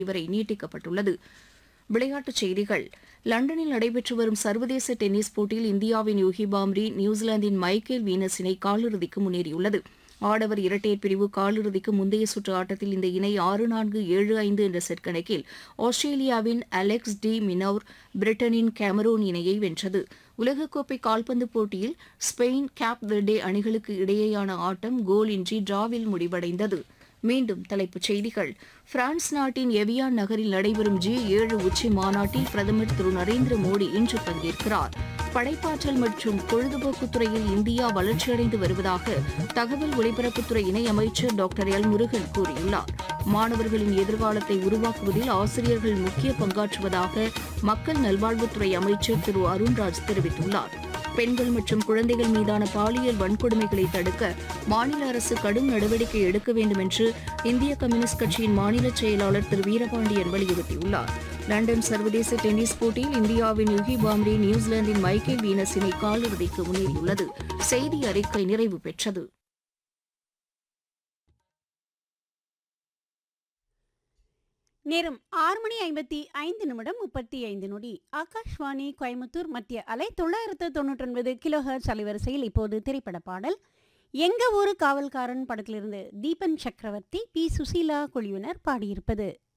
வரை நீட்டிக்கப்பட்டுள்ளது விளையாட்டுச் செய்திகள் லண்டனில் நடைபெற்று வரும் சர்வதேச டென்னிஸ் போட்டியில் இந்தியாவின் யூகி பாம்ரி நியூசிலாந்தின் மைக்கேல் வீனஸ் இணை காலிறுதிக்கு முன்னேறியுள்ளது ஆடவர் இரட்டையர் பிரிவு காலிறுதிக்கு முந்தைய சுற்று ஆட்டத்தில் இந்த இணை ஆறு நான்கு ஏழு ஐந்து என்ற செட் கணக்கில் ஆஸ்திரேலியாவின் அலெக்ஸ் டி மினோர் பிரிட்டனின் கேமரூன் இணையை வென்றது உலகக்கோப்பை கால்பந்து போட்டியில் ஸ்பெயின் கேப் வெர்டே அணிகளுக்கு இடையேயான ஆட்டம் கோலின்றி டிராவில் முடிவடைந்தது மீண்டும் தலைப்புச் செய்திகள் பிரான்ஸ் நாட்டின் எவியான் நகரில் நடைபெறும் ஜி ஏழு உச்சி மாநாட்டில் பிரதமர் திரு நரேந்திர மோடி இன்று பங்கேற்கிறார் படைப்பாற்றல் மற்றும் பொழுதுபோக்குத் துறையில் இந்தியா வளர்ச்சியடைந்து வருவதாக தகவல் ஒலிபரப்புத்துறை இணையமைச்சர் டாக்டர் எல் முருகன் கூறியுள்ளார் மாணவர்களின் எதிர்காலத்தை உருவாக்குவதில் ஆசிரியர்கள் முக்கிய பங்காற்றுவதாக மக்கள் நல்வாழ்வுத்துறை அமைச்சர் திரு அருண்ராஜ் தெரிவித்துள்ளார் பெண்கள் மற்றும் குழந்தைகள் மீதான பாலியல் வன்கொடுமைகளை தடுக்க மாநில அரசு கடும் நடவடிக்கை எடுக்க வேண்டும் என்று இந்திய கம்யூனிஸ்ட் கட்சியின் மாநில செயலாளர் திரு வீரபாண்டியன் வலியுறுத்தியுள்ளார் லண்டன் சர்வதேச டென்னிஸ் போட்டியில் இந்தியாவின் யுகி பாம்ரே நியூசிலாந்தின் மைக்கேல் வீனஸ் இணை காலிறுதிக்கு முன்னேறியுள்ளது செய்தி அறிக்கை நிறைவு பெற்றது நேரம் ஆறு மணி ஐம்பத்தி ஐந்து நிமிடம் முப்பத்தி ஐந்து நொடி ஆகாஷ்வாணி கோயம்புத்தூர் மத்திய அலை தொள்ளாயிரத்து தொண்ணூற்றி ஒன்பது கிலோஹர்ட்ஸ் அலைவரிசையில் இப்போது திரைப்பட பாடல் எங்க ஊரு காவல்காரன் படத்திலிருந்து தீபன் சக்கரவர்த்தி பி சுசீலா குழுவினர் பாடியிருப்பது